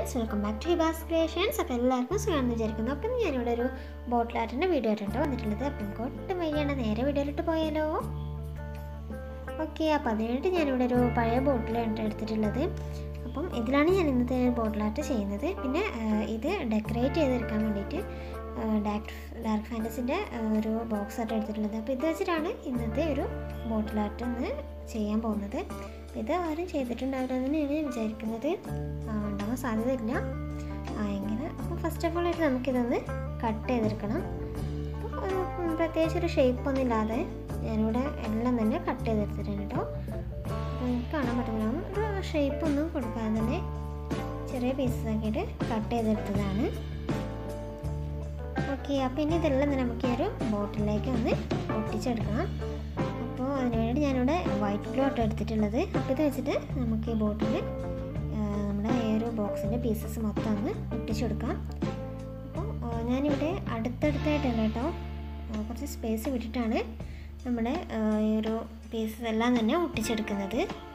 friends welcome back to Hibas creations അപ്പോൾ എല്ലാവർക്കും സുഖമാണെന്ന് വിചാരിക്കുന്നു അപ്പം ഞാനിവിടെ ഒരു ബോട്ടിൽ ആർട്ടിൻ്റെ വീഡിയോ ആയിട്ടുണ്ട് വന്നിട്ടുള്ളത് അപ്പം നമുക്ക് ഒട്ടും വയ്യാണ് നേരെ വീഡിയോയിലിട്ട് പോയാലോ ഓക്കെ അപ്പോൾ അതിനായിട്ട് ഞാനിവിടെ ഒരു പഴയ ബോട്ടിലാണ് എടുത്തിട്ടുള്ളത് അപ്പം ഇതിലാണ് ഞാൻ ഇന്നത്തെ ബോട്ടിൽ ആർട്ട് ചെയ്യുന്നത് പിന്നെ ആ, ഇത് ഡെക്കറേറ്റ് ചെയ്തെടുക്കാൻ വേണ്ടിയിട്ട് ഡാർക്ക് ഡാർക്ക് ഫാൻറ്റസിൻ്റെ ഒരു ബോക്സ് ആയിട്ട് എടുത്തിട്ടുള്ളത് അപ്പോൾ ഇത് വെച്ചിട്ടാണ് ഇന്നത്തെ ഒരു ബോട്ടിൽ ആർട്ട് ഒന്ന് ചെയ്യാൻ പോകുന്നത് ഇത് ആരും ചെയ്തിട്ടുണ്ടാവില്ലെന്ന് തന്നെയാണ് ഞാൻ വിചാരിക്കുന്നത് ആ, ഉണ്ടാവാൻ സാധ്യതയില്ല ആ, എങ്ങനെ അപ്പോൾ ഫസ്റ്റ് ഓഫ് ഓൾ ആയിട്ട് നമുക്കിതൊന്ന് കട്ട് ചെയ്തെടുക്കണം അപ്പോൾ ഉം, പ്രത്യേകിച്ച് ഒരു ഷേപ്പ് ഒന്നും ഇല്ലാതെ ഞാനിവിടെ എല്ലാം തന്നെ കട്ട് ചെയ്തെടുത്തിട്ടുണ്ട് കേട്ടോ അപ്പോൾ എനിക്ക് കാണാൻ പറ്റുന്നുണ്ടാവും ഒരു ഷേപ്പ് ഒന്നും കൊടുക്കാതെ തന്നെ ചെറിയ പീസസ് ആക്കിയിട്ട് കട്ട് ചെയ്തെടുത്തതാണ് ഓക്കെ അപ്പോൾ ഇനി ഇതെല്ലാം തന്നെ നമുക്ക് ഈ ഒരു ബോട്ടിലേക്ക് ഒന്ന് ഒട്ടിച്ചെടുക്കണം അപ്പോൾ അതിന് വേണ്ടി ഞാനിവിടെ വൈറ്റ് ഗ്ലൂ ആട്ടോ എടുത്തിട്ടുള്ളത് അപ്പോൾ ഇത് വെച്ചിട്ട് നമുക്ക് ഈ ബോട്ടിൽ നമ്മുടെ ഈ ഒരു ബോക്സിൻ്റെ പീസസ് മൊത്തം ഒന്ന് ഒട്ടിച്ചെടുക്കാം അപ്പോൾ ആ, ഞാനിവിടെ അടുത്തടുത്തായിട്ടല്ല കേട്ടോ ആ, കുറച്ച് സ്പേസ് വിട്ടിട്ടാണ് നമ്മുടെ ആ, ഈ ഒരു പീസസ് എല്ലാം തന്നെ ഒട്ടിച്ചെടുക്കുന്നത്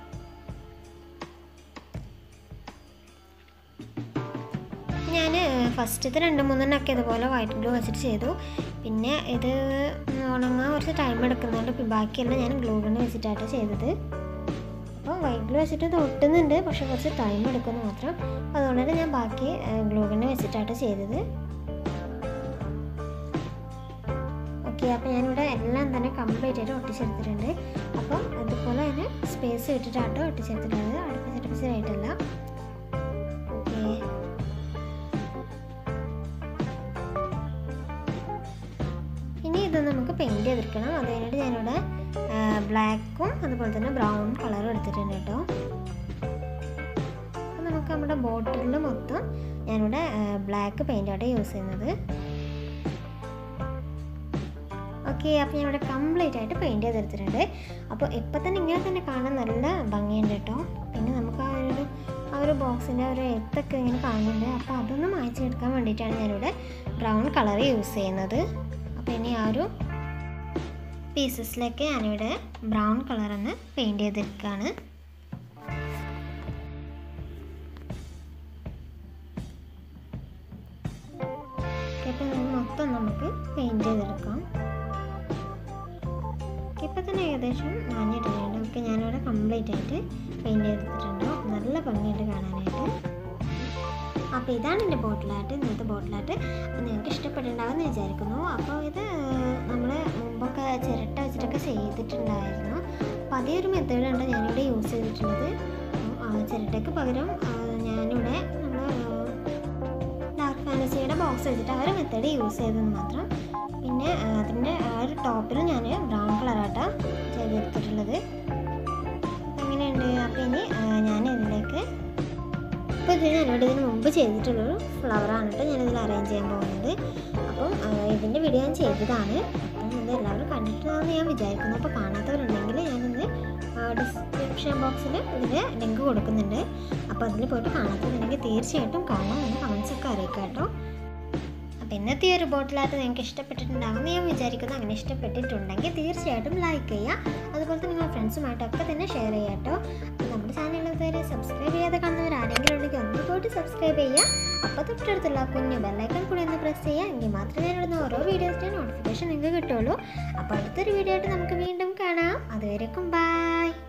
ഞാൻ ഫസ്റ്റത്തെ രണ്ട് മൂന്നെണ്ണമൊക്കെ ഇതുപോലെ വൈറ്റ് ഗ്ലൂ വെച്ചിട്ട് ചെയ്തു പിന്നെ ഇത് ഉണങ്ങാൻ കുറച്ച് ടൈം എടുക്കുന്നുണ്ട് ഇപ്പം ബാക്കിയെല്ലാം ഞാൻ ഗ്ലൂ ഗണ്ണ് വെച്ചിട്ടാണ് ചെയ്തത് അപ്പോൾ വൈറ്റ് ഗ്ലൂ വെച്ചിട്ട് ഇത് ഒട്ടുന്നുണ്ട് പക്ഷെ കുറച്ച് ടൈം എടുക്കുന്നു മാത്രം അതുകൊണ്ട് തന്നെ ഞാൻ ബാക്കി ഗ്ലൂ ഗണ്ണ് വെച്ചിട്ടാണ് ചെയ്തത് ഓക്കെ അപ്പോൾ ഞാനിവിടെ എല്ലാം തന്നെ കംപ്ലീറ്റ് ആയിട്ട് ഒട്ടിച്ചെടുത്തിട്ടുണ്ട് അപ്പം ഇതുപോലെ തന്നെ സ്പേസ് ഇട്ടിട്ടാട്ടോ ഒട്ടിച്ചെടുത്തിട്ടുള്ളത് അടുപ്പിച്ചടുപ്പിച്ചതായിട്ടല്ല ഓക്കെ ഇനി ഇത് നമുക്ക് പെയിൻറ് ചെയ്തെടുക്കണം അത് കഴിഞ്ഞിട്ട് ഞാനിവിടെ ബ്ലാക്കും അതുപോലെ തന്നെ ബ്രൗൺ കളറും എടുത്തിട്ടുണ്ട് കേട്ടോ അപ്പോൾ നമുക്ക് നമ്മുടെ ബോട്ടിലിൽ മൊത്തം ഞാനിവിടെ ബ്ലാക്ക് പെയിൻ്റായിട്ട് യൂസ് ചെയ്യുന്നത് ഓക്കെ അപ്പോൾ ഞാനിവിടെ കംപ്ലീറ്റ് ആയിട്ട് പെയിൻറ് ചെയ്തെടുത്തിട്ടുണ്ട് അപ്പോൾ ഇപ്പം തന്നെ ഇങ്ങനെ തന്നെ കാണാൻ നല്ല ഭംഗിയുണ്ട് കേട്ടോ പിന്നെ നമുക്ക് ആ ഒരു ആ ഒരു ബോക്സിൻ്റെ ഒരു എത്തൊക്കെ ഇങ്ങനെ കാണുന്നുണ്ട് അപ്പോൾ അതൊന്ന് മായ്ച്ചെടുക്കാൻ വേണ്ടിയിട്ടാണ് ഞാനിവിടെ ബ്രൗൺ കളർ യൂസ് ചെയ്യുന്നത് അപ്പോൾ ഇനി ആ ഒരു പീസസിലേക്ക് ഞാനിവിടെ ബ്രൗൺ കളർ ഒന്ന് പെയിൻറ് ചെയ്തെടുക്കുകയാണ് അപ്പോൾ ഇത് മൊത്തം നമുക്ക് പെയിൻറ് ചെയ്തെടുക്കാം ഇപ്പം തന്നെ ഏകദേശം നനഞ്ഞിട്ടുണ്ട് ഒക്കെ ഞാനിവിടെ കംപ്ലീറ്റ് ആയിട്ട് പെയിൻറ് ചെയ്തെടുത്തിട്ടുണ്ട് നല്ല ഭംഗിയുണ്ട് കാണാനായിട്ട് അപ്പോൾ ഇതാണ് എൻ്റെ ബോട്ടിലായിട്ട് ഇന്നത്തെ ബോട്ടിലായിട്ട് അപ്പോൾ നിങ്ങൾക്ക് ഇഷ്ടപ്പെട്ടിട്ടുണ്ടാവുമെന്ന് വിചാരിക്കുന്നു അപ്പോൾ ഇത് നമ്മൾ മുമ്പൊക്കെ ചിരട്ട വെച്ചിട്ടൊക്കെ ചെയ്തിട്ടുണ്ടായിരുന്നു അപ്പോൾ അതേ ഒരു മെത്തേഡാണ് ഞാനിവിടെ യൂസ് ചെയ്തിട്ടുള്ളത് ആ, ചിരട്ടയ്ക്ക് പകരം ആ, ഞാനിവിടെ നമ്മൾ ഡാർക്ക് ഫാൻറ്റസിയുടെ ബോക്സ് വെച്ചിട്ട് ആ ഒരു മെത്തേഡ് യൂസ് ചെയ്തത് മാത്രം പിന്നെ ആ, അതിൻ്റെ ആ ഒരു ടോപ്പിൽ ഞാൻ ബ്രൗൺ കളറായിട്ടാണ് ചെയ്തെടുത്തിട്ടുള്ളത് അങ്ങനെയുണ്ട് അപ്പോൾ ഇനി ഞാൻ ഇതിലേക്ക് അപ്പോൾ ഇത് ഞാനിവിടെ ഇതിന് മുമ്പ് ചെയ്തിട്ടുള്ളൊരു ഫ്ലവറാണ് കേട്ടോ ഞാനിതിൽ അറേഞ്ച് ചെയ്യാൻ പോകുന്നത് അപ്പം ആ, ഇതിൻ്റെ വീഡിയോ ഞാൻ ചെയ്തതാണ് അപ്പം ഇത് എല്ലാവരും കണ്ടിട്ടുണ്ടെന്ന് ഞാൻ വിചാരിക്കുന്നു അപ്പോൾ കാണാത്തവരുണ്ടെങ്കിൽ ഞാനിത് ഡിസ്ക്രിപ്ഷൻ ബോക്സിൽ ഇതിൻ്റെ ലിങ്ക് കൊടുക്കുന്നുണ്ട് അപ്പോൾ അതിൽ പോയിട്ട് കാണാത്തവരുണ്ടെങ്കിൽ തീർച്ചയായിട്ടും കാണാം എന്ന് കമൻസ് ഒക്കെ അറിയിക്കാം കേട്ടോ അപ്പോൾ ഇന്നത്തെ ഈ ഒരു ബോട്ടിലായിട്ട് നിങ്ങൾക്ക് ഇഷ്ടപ്പെട്ടിട്ടുണ്ടാകുമെന്ന് ഞാൻ വിചാരിക്കുന്നു അങ്ങനെ ഇഷ്ടപ്പെട്ടിട്ടുണ്ടെങ്കിൽ തീർച്ചയായിട്ടും ലൈക്ക് ചെയ്യുക അതുപോലെ തന്നെ നിങ്ങളുടെ ഫ്രണ്ട്സുമായിട്ടൊക്കെ തന്നെ ഷെയർ ചെയ്യുക കേട്ടോ അപ്പോൾ നമ്മുടെ ചാനൽ ഇതുവരെ സബ്സ്ക്രൈബ് ചെയ്യാതെ കാണുന്നവർ ആരെങ്കിലും ഉണ്ടെങ്കിൽ ഒന്ന് പോയിട്ട് സബ്സ്ക്രൈബ് ചെയ്യുക അപ്പോൾ തൊട്ടടുത്തുള്ള കുഞ്ഞു ബെല്ലൈക്കൺ കൂടി ഒന്ന് പ്രസ് ചെയ്യുക എങ്കിൽ മാത്രമേ ഞാനിടുന്ന ഓരോ വീഡിയോസിൻ്റെ നോട്ടിഫിക്കേഷൻ നിങ്ങൾക്ക് കിട്ടുള്ളൂ അപ്പോൾ അടുത്തൊരു വീഡിയോ ആയിട്ട് നമുക്ക് വീണ്ടും കാണാം അതുവരേക്കും ബൈ